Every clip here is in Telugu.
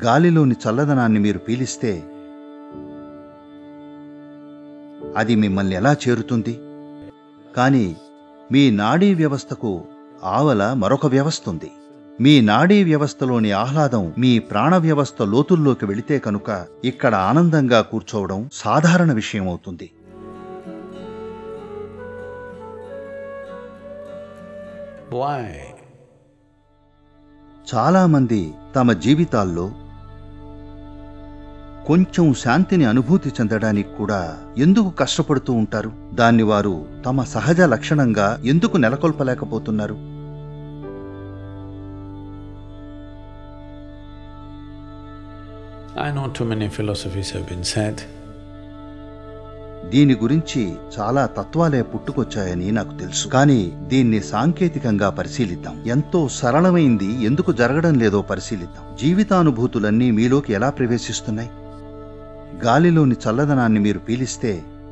గాలిలోని చల్లదనాన్ని మీరు పీలిస్తే అది మిమ్మల్ని ఎలా చేరుతుంది కానీ మీ నాడీ వ్యవస్థకు ఆవల మరొక వ్యవస్థ ఉంది మీ నాడీ వ్యవస్థలోని ఆహ్లాదం మీ ప్రాణ వ్యవస్థ లోతుల్లోకి వెళితే కనుక ఇక్కడ ఆనందంగా కూర్చోవడం సాధారణ విషయం అవుతుంది Why? చాలామంది తమ జీవితాల్లో కొంచెం శాంతిని అనుభూతి చెందడానికి కూడా ఎందుకు కష్టపడుతూ ఉంటారు దాన్ని వారు తమ సహజ లక్షణంగా ఎందుకు నెలకొల్పలేకపోతున్నారు I know too many philosophies have been said. దీని గురించి చాలా తత్వాలే పుట్టుకొచ్చాయని నాకు తెలుసు కానీ దీన్ని సాంకేతికంగా పరిశీలిద్దాం ఎంతో సరళమైంది ఎందుకు జరగడం లేదో పరిశీలిద్దాం జీవితానుభూతులన్నీ మీలోకి ఎలా ప్రవేశిస్తున్నాయి గాలిలోని చల్లదనాన్ని మీరు పీలిస్తే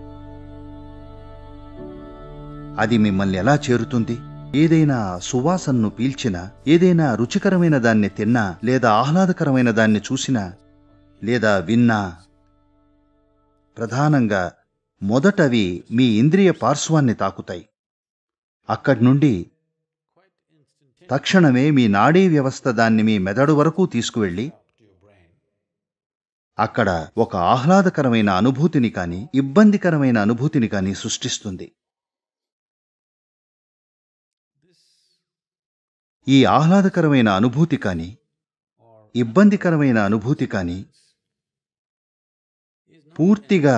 అది మిమ్మల్ని ఎలా చేరుతుంది ఏదైనా సువాసనను పీల్చినా ఏదైనా రుచికరమైన దాన్ని తిన్నా లేదా ఆహ్లాదకరమైన దాన్ని చూసినా లేదా విన్నా ప్రధానంగా మొదటవి మీ ఇంద్రియ పార్శ్వాన్ని తాకుతాయి అక్కడి నుండి తక్షణమే మీ నాడీ వ్యవస్థ దాన్ని మీ మెదడు వరకు తీసుకువెళ్ళి అక్కడ ఒక ఆహ్లాదకరమైన అనుభూతిని కాని ఇబ్బందికరమైన అనుభూతిని కాని సృష్టిస్తుంది ఈ ఆహ్లాదకరమైన అనుభూతి కాని ఇబ్బందికరమైన అనుభూతి కాని పూర్తిగా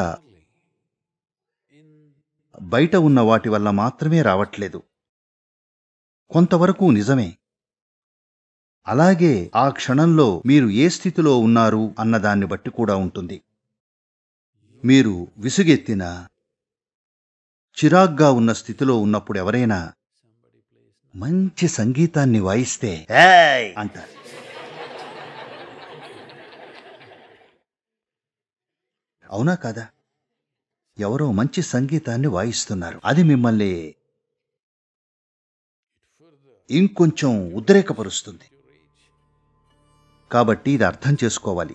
బయట ఉన్న వాటి వల్ల మాత్రమే రావట్లేదు కొంతవరకు నిజమే అలాగే ఆ క్షణంలో మీరు ఏ స్థితిలో ఉన్నారు అన్నదాన్ని బట్టి కూడా ఉంటుంది మీరు విసుగెత్తిన చిరాగ్గా ఉన్న స్థితిలో ఉన్నప్పుడు ఎవరైనా మంచి సంగీతాన్ని వాయిస్తే "ఏయ్" అంటారు అవునా కాదా ఎవరో మంచి సంగీతాన్ని వాయిస్తున్నారు అది మిమ్మల్ని ఇంకొంచెం ఉద్రేకపరుస్తుంది కాబట్టి ఇది అర్థం చేసుకోవాలి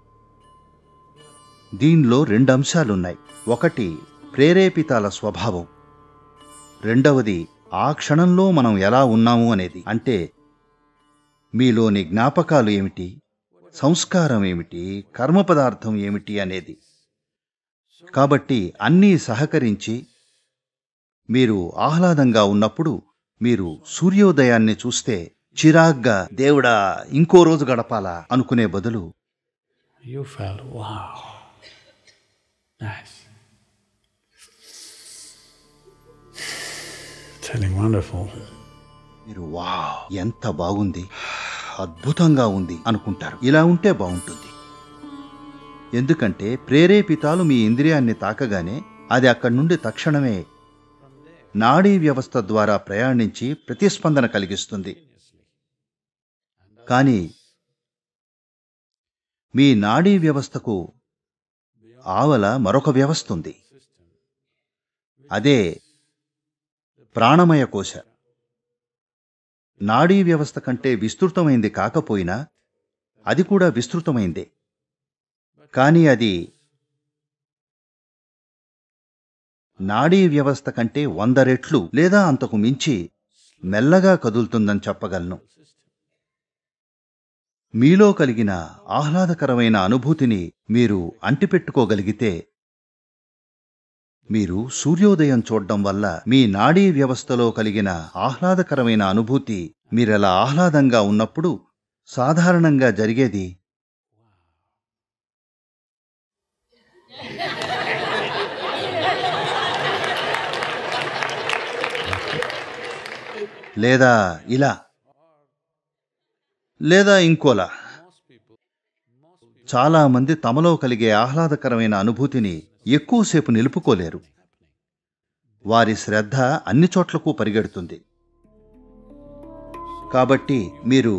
దీనిలో రెండు అంశాలున్నాయి ఒకటి ప్రేరేపితాల స్వభావం రెండవది ఆ క్షణంలో మనం ఎలా ఉన్నాము అనేది అంటే మీలోని జ్ఞాపకాలు ఏమిటి సంస్కారం ఏమిటి కర్మ పదార్థం ఏమిటి అనేది కాబట్టి అన్నీ సహకరించి మీరు ఆహ్లాదంగా ఉన్నప్పుడు మీరు సూర్యోదయాన్ని చూస్తే చిరాగ్గా దేవుడా ఇంకో రోజు గడపాలా అనుకునే బదులు You felt, wow, nice. Feeling wonderful. మీరు వా ఎంత బాగుంది అద్భుతంగా ఉంది అనుకుంటారు ఇలా ఉంటే బాగుంటుంది ఎందుకంటే ప్రేరేపితాలు మీ ఇంద్రియాన్ని తాకగానే అది అక్కడి నుండి తక్షణమే నాడీ వ్యవస్థ ద్వారా ప్రయాణించి ప్రతిస్పందన కలిగిస్తుంది కానీ మీ నాడీ వ్యవస్థకు ఆవల మరొక వ్యవస్థ ఉంది అదే ప్రాణమయ కోశ నాడీ వ్యవస్థ కంటే విస్తృతమైంది కాకపోయినా అది కూడా విస్తృతమైందే కానీ అది నాడీ వ్యవస్థ కంటే వంద రెట్లు లేదా అంతకు మించి మెల్లగా కదులుతుందని చెప్పగలను మీలో కలిగిన ఆహ్లాదకరమైన అనుభూతిని మీరు అంటిపెట్టుకోగలిగితే మీరు సూర్యోదయం చూడడం వల్ల మీ నాడీ వ్యవస్థలో కలిగిన ఆహ్లాదకరమైన అనుభూతి మీరెలా ఆహ్లాదంగా ఉన్నప్పుడు సాధారణంగా జరిగేది లేదా ఇలా లేదా ఇంకోలా చాలా మంది తమలో కలిగే ఆహ్లాదకరమైన అనుభూతిని ఎక్కువసేపు నిలుపుకోలేరు వారి శ్రద్ధ అన్ని చోట్లకు పరిగెడుతుంది కాబట్టి మీరు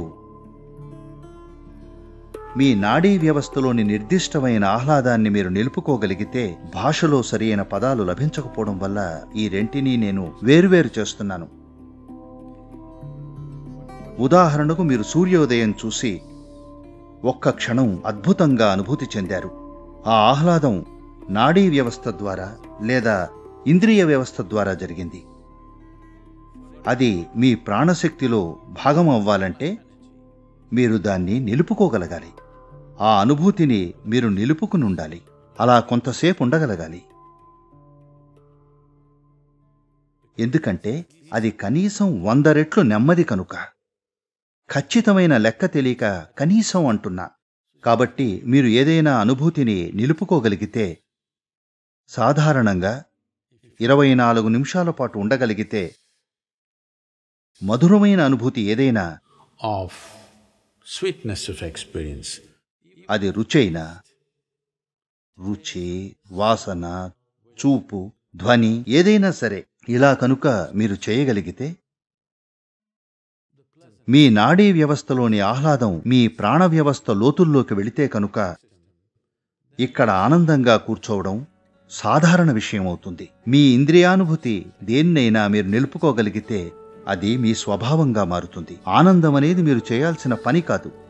మీ నాడీ వ్యవస్థలోని నిర్దిష్టమైన ఆహ్లాదాన్ని మీరు నిలుపుకోగలిగితే భాషలో సరియైన పదాలు లభించకపోవడం వల్ల ఈ రెంటిని నేను వేరువేరు చేస్తున్నాను ఉదాహరణకు మీరు సూర్యోదయం చూసి ఒక్క క్షణం అద్భుతంగా అనుభూతి చెందారు ఆ ఆహ్లాదం నాడీ వ్యవస్థ ద్వారా లేదా ఇంద్రియ వ్యవస్థ ద్వారా జరిగింది అది మీ ప్రాణశక్తిలో భాగం అవ్వాలంటే మీరు దాన్ని నిలుపుకోగలగాలి ఆ అనుభూతిని మీరు నిలుపుకుని ఉండాలి అలా కొంతసేపు ఉండగలగాలి ఎందుకంటే అది కనీసం వంద రెట్లు నెమ్మది కనుక ఖచ్చితమైన లెక్క తెలియక కనీసం అంటున్నా కాబట్టి మీరు ఏదైనా అనుభూతిని నిలుపుకోగలిగితే సాధారణంగా ఇరవై నాలుగు నిమిషాల పాటు ఉండగలిగితే మధురమైన అనుభూతి ఏదైనా of sweetness of experience. అది రుచైనా రుచి వాసన చూపు ధ్వని ఏదైనా సరే ఇలా కనుక మీరు చేయగలిగితే మీ నాడీ వ్యవస్థలోని ఆహ్లాదం మీ ప్రాణ వ్యవస్థ లోతుల్లోకి వెళితే కనుక ఇక్కడ ఆనందంగా కూర్చోవడం సాధారణ విషయం అవుతుంది మీ ఇంద్రియానుభూతి దేన్నైనా మీరు నిలుపుకోగలిగితే అది మీ స్వభావంగా మారుతుంది ఆనందం అనేది మీరు చేయాల్సిన పని కాదు